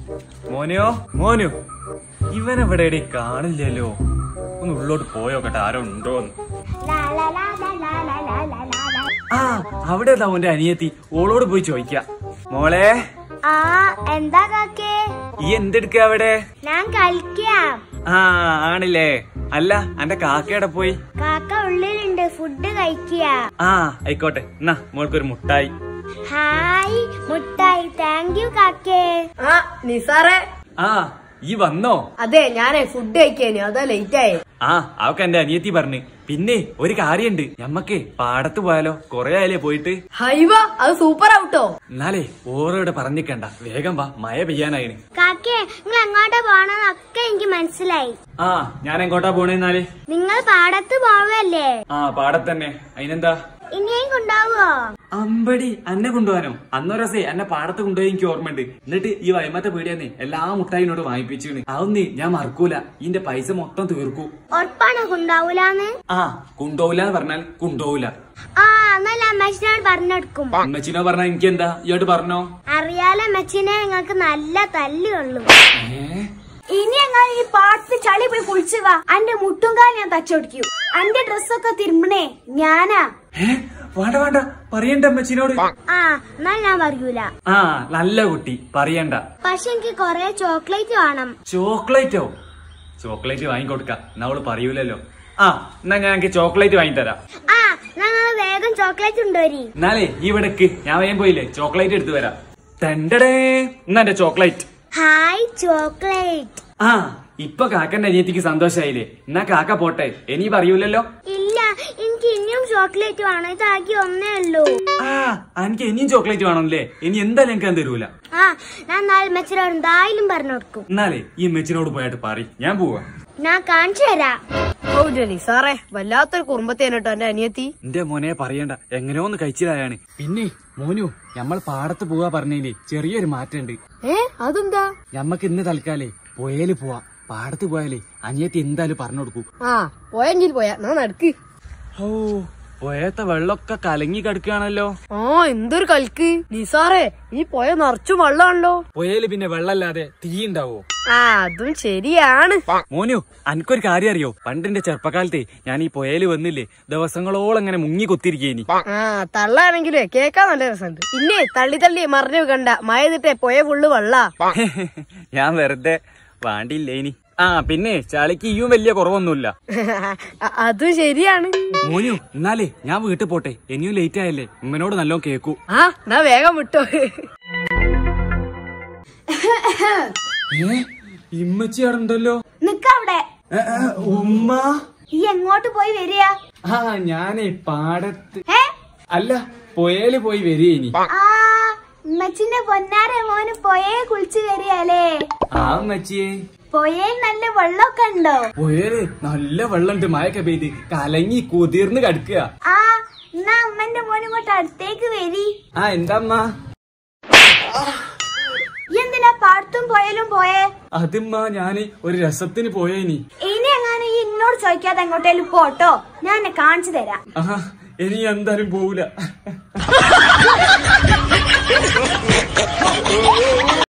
മോനെയോ മോനു ഇവനെവിടെ കാണില്ലല്ലോ ഒന്ന് ഉള്ളോട്ട് പോയോക്കട്ടെ ആരോ ഉണ്ടോന്ന് ആ അവിടെ അതാ ഓന്റെ അനിയത്തി ഓളോട് പോയി ചോദിക്ക മോളെ ആ എന്താ കാക്കേ ഈ എന്തെടുക്ക അവിടെ ഞാൻ കളിക്കാം ആ ആണില്ലേ അല്ല അന്റെ കാക്കയുടെ പോയി കാക്ക ഉള്ളിലുണ്ട് ഫുഡ് കഴിക്കുക ആ ആയിക്കോട്ടെ എന്നാ മോൾക്കൊരു മുട്ടായി ഹായ് മുട്ടായി താങ്ക് യു കാക്കേ ആ നിസാറെ ആ ഈ വന്നോ അതെ ഞാനേ ഫുഡ് കഴിക്കാനു അതാ ലേറ്റ് ആയി ആ അവക്ക് എന്റെ അനിയത്തി പറഞ്ഞു പിന്നെ ഒരു കാര്യണ്ട് ഞമ്മക്ക് പാടത്ത് പോയാലോ കൊറേ ആയാലേ പോയിട്ട് ഹൈവ അത് സൂപ്പർ ഔട്ടോ എന്നാലേ ഓരോടെ പറഞ്ഞിക്കണ്ട വേഗം വാ മഴ പെയ്യാനായിന് കാക്കേ നിങ്ങൾ എങ്ങോട്ടാ പോണെന്നൊക്കെ എനിക്ക് മനസ്സിലായി ആ ഞാൻ എങ്ങോട്ടാ പോണേന്നാല് നിങ്ങൾ പാടത്ത് പോവല്ലേ ആ പാടത്തന്നെ അതിനെന്താ ഇനിയും കൊണ്ടാവോ അമ്പടി അന്നെ കൊണ്ടുപോകാനോ അന്നൊരസേ എന്നെ പാടത്ത് കൊണ്ടുപോയി എനിക്ക് ഓർമ്മയുണ്ട് എന്നിട്ട് ഈ വൈമത്തെ പീടിയാന്നേ എല്ലാ മുട്ടായിനോട് വാങ്ങിപ്പിച്ചു അതൊന്നേ ഞാൻ മറക്കൂല ഇതിന്റെ പൈസ മൊത്തം തീർക്കൂ ഉറപ്പാണ് കൊണ്ടാവൂലെന്ന് ആ കൊണ്ടുപോകില്ല എന്ന് പറഞ്ഞാൽ കൊണ്ടുപോകില്ല ആ എന്നല്ല അമ്മച്ചിനോട് പറഞ്ഞെടുക്കും അമ്മച്ചിനോ പറഞ്ഞ എനിക്ക് എന്താ ഇയോട്ട് പറഞ്ഞോ അറിയാലോ അമ്മച്ചിനെ നിങ്ങൾക്ക് നല്ല തല്ല് കൊള്ളും ഏ ഇനി എങ്ങനെ ഈ പാട്ട് ചളി പോയി കുളിച്ചു വാ അന്റെ മുട്ടുംകാൽ ഞാൻ തച്ചൊടിക്കൂ അന്റെ ഡ്രസ്സൊക്കെ തിരുമ്പണേ ഞാനാ ഏ വേണ്ട വേണ്ട പറയണ്ട അമ്മച്ചിനോട് ആ എന്നാൽ ഞാൻ പറയൂല ആ നല്ല കുട്ടി പറയണ്ട പക്ഷെ എനിക്ക് കൊറേ ചോക്ലേറ്റ് വേണം ചോക്ലേറ്റോ ചോക്ലേറ്റ് വാങ്ങിക്കൊടുക്ക എന്നാ അവള് പറയൂലല്ലോ ആ എന്നാ ഞാൻ എനിക്ക് ചോക്ലേറ്റ് വാങ്ങിത്തരാം ആ ഞങ്ങൾ വേഗം ചോക്ലേറ്റ് ഉണ്ടോരി എന്നാലേ ഈ ഇവിടക്ക് ഞാൻ വേഗം പോയില്ലേ ചോക്ലേറ്റ് എടുത്തു വരാം തെണ്ടടേ എന്നാ എന്റെ ചോക്ലേറ്റ് ഹായ് ചോക്ലേറ്റ് ആ ഇപ്പൊ കാക്കന്റെ അനിയത്തിക്ക് സന്തോഷായില്ലേ എന്നാ കാക്ക പോട്ടെ ഇനി പറയൂലല്ലോ ഇല്ല എനിക്ക് ഇനിയും ചോക്ലേറ്റ് വേണം ഇതാക്കി ഒന്നേ ഉള്ളൂ ആ എനിക്ക് ഇനിയും ചോക്ലേറ്റ് വേണമല്ലേ ഇനി എന്തായാലും എനിക്ക് അത് തരൂല ആ ഞാൻ നാളെ മെച്ചരോട് എന്തായാലും പറഞ്ഞു കൊടുക്കും എന്നാലേ ഈ മെച്ചിനോട് പോയിട്ട് പറ ഞാൻ പോവാ ഞാൻ കാണിച്ചു തരാം ഓ നിസാറെ വല്ലാത്തൊരു കുറുമ്പത്തേനെ കേട്ടോ എന്റെ അനിയത്തി എന്റെ മോനെ പറയണ്ട എങ്ങനെയോ ഒന്ന് കഴിച്ചിലായാണ് പിന്നെ മോനു നമ്മൾ പാടത്ത് പോവാ പറഞ്ഞേലേ ചെറിയൊരു മാറ്റമുണ്ട് ഏ അതെന്താ ഞമ്മക്ക് ഇന്ന് തൽക്കാലേ പോയാല് പോവാ പാടത്ത് പോയാലേ അനിയത്തി എന്തായാലും പറഞ്ഞു കൊടുക്കൂ ആ പോയെങ്കിൽ പോയാ ഞാൻ നടക്ക് ഓ പോയത്തെ വെള്ളമൊക്കെ കലങ്ങി കിടക്കുകയാണല്ലോ ആ എന്തൊരു കൽക്ക് നിസാറെ ഈ പോയ നിറച്ചു വെള്ളമാണല്ലോ പോയാല് പിന്നെ വെള്ളല്ലാതെ തീ ഉണ്ടാവോ ആ അതും ശരിയാണ് മോനു അനക്കൊരു കാര്യം അറിയോ പണ്ടിന്റെ ചെറുപ്പകാലത്തെ ഞാൻ ഈ പുയല് വന്നില്ലേ ദിവസങ്ങളോളം ഇങ്ങനെ മുങ്ങി കൊത്തിരിക്കേനി ആ തള്ളാണെങ്കിലേ കേക്കാൻ നല്ല രസമുണ്ട് പിന്നെ തള്ളി തള്ളി മറിഞ്ഞു കണ്ട മഴ ചെയ്തിട്ടേ പോയ ഫുള്ള് വെള്ളാ ഞാൻ വെറുതെ വാണ്ടിയില്ലേ ഇനി ആ പിന്നെ ചളിക്ക് ഇയും വലിയ കുറവൊന്നുമില്ല അ- അതും ശരിയാണ് മോനു എന്നാലേ ഞാൻ വീട്ടിൽ പോട്ടെ ഇനിയും ലേറ്റ് ആയല്ലേ ഉമ്മനോട് നല്ലോണം കേക്കൂ ആ എന്നാ വേഗം വിട്ടോ ഏ ഇമ്മച്ചി അവിടെ ഉണ്ടല്ലോ നിക്കവിടെ ഏ, ഏ, ഉമ്മ ഈ എങ്ങോട്ട് പോയി വരിക ആ ഞാനേ പാടത്ത് ഏ അല്ല പുയല് പോയി വരികേനി ആ ഉമ്മച്ചിന്റെ പൊന്നാര മോന് പോയേ കുളിച്ചു വരികയല്ലേ ആ ഉമ്മച്ചിയെ പോയേ നല്ല വെള്ളമൊക്കെ ഉണ്ടോ പുയല് നല്ല വെള്ളമുണ്ട് മഴയൊക്കെ പെയ്ത് കലങ്ങി കുതിർന്ന് കിടക്കുക ആ എന്നാ അമ്മന്റെ മോൻ ഇങ്ങോട്ട് അടുത്തേക്ക് വരി ആ എന്താമ്മ ഈ എന്തിനാ പാടത്തും പോയാലും പോയേ അതുമ്മ ഞാന് ഒരു രസത്തിന് പോയേനി ഇനി എങ്ങാനും ഈ എന്നോട് ചോദിക്കാതെ എങ്ങോട്ടേലും പോട്ടോ ഞാൻ എന്നെ കാണിച്ചു തരാം ആ ഇനി എന്തായാലും പോവില്ല